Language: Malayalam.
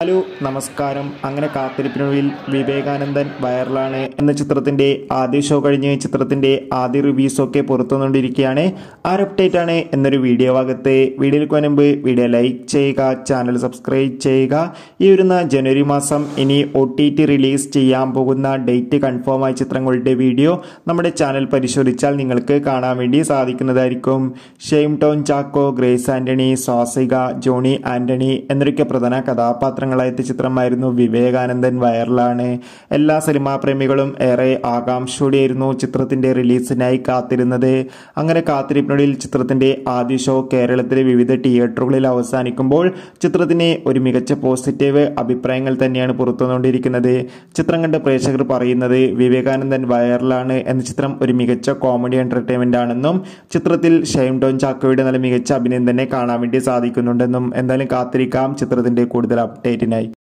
ഹലോ നമസ്കാരം അങ്ങനെ കാത്തിരിപ്പിനൊടുവിൽ വിവേകാനന്ദൻ വൈറലാണ് എന്ന ചിത്രത്തിന്റെ ആദ്യ ഷോ കഴിഞ്ഞ് ചിത്രത്തിന്റെ ആദ്യ റിവ്യൂസ് ഒക്കെ പുറത്തുവന്നുകൊണ്ടിരിക്കുകയാണ് ആ ഒരു അപ്ഡേറ്റ് ആണ് എന്നൊരു വീഡിയോ ഭാഗത്ത് വീഡിയോയിലേക്ക് മുൻപ് വീഡിയോ ലൈക്ക് ചെയ്യുക ചാനൽ സബ്സ്ക്രൈബ് ചെയ്യുക ഈ വരുന്ന ജനുവരി മാസം ഇനി ഒ ടി ടി റിലീസ് ചെയ്യാൻ പോകുന്ന ഡേറ്റ് കൺഫേം ആയ ചിത്രങ്ങളുടെ വീഡിയോ നമ്മുടെ ചാനൽ പരിശോധിച്ചാൽ നിങ്ങൾക്ക് കാണാൻ വേണ്ടി സാധിക്കുന്നതായിരിക്കും ഷെയിം ടോൺ ചാക്കോ ഗ്രേസ് ആന്റണി സ്വാസിക ജോണി ആന്റണി എന്നൊക്കെ പ്രധാന കഥാപാത്രങ്ങളായ ചിത്രമായിരുന്നു വിവേകാനന്ദൻ വൈറലാണ് എല്ലാ സിനിമാ പ്രേമികളും ഏറെ ആകാംക്ഷയോടെയായിരുന്നു ചിത്രത്തിന്റെ റിലീസിനായി കാത്തിരുന്നത് അങ്ങനെ കാത്തിരിപ്പിനൊടുവിൽ ചിത്രത്തിന്റെ ആദ്യ ഷോ കേരളത്തിലെ വിവിധ തിയേറ്ററുകളിൽ അവസാനിക്കുമ്പോൾ ചിത്രത്തിന് ഒരു മികച്ച പോസിറ്റീവ് അഭിപ്രായങ്ങൾ തന്നെയാണ് പുറത്തുവന്നുകൊണ്ടിരിക്കുന്നത് ചിത്രം കണ്ട് പ്രേക്ഷകർ പറയുന്നത് വിവേകാനന്ദൻ വൈറലാണ് എന്ന ചിത്രം ഒരു മികച്ച കോമഡി എന്റർടൈൻമെന്റ് ആണെന്നും ചിത്രത്തിൽ ഷൈം ഡോൺ ചാക്കോയുടെ നല്ല മികച്ച അഭിനയം തന്നെ കാണാൻ വേണ്ടി സാധിക്കുന്നുണ്ടെന്നും എന്തായാലും കാത്തിരിക്കാം ചിത്രത്തിന്റെ കൂടുതൽ അപ്ഡേറ്റിനായി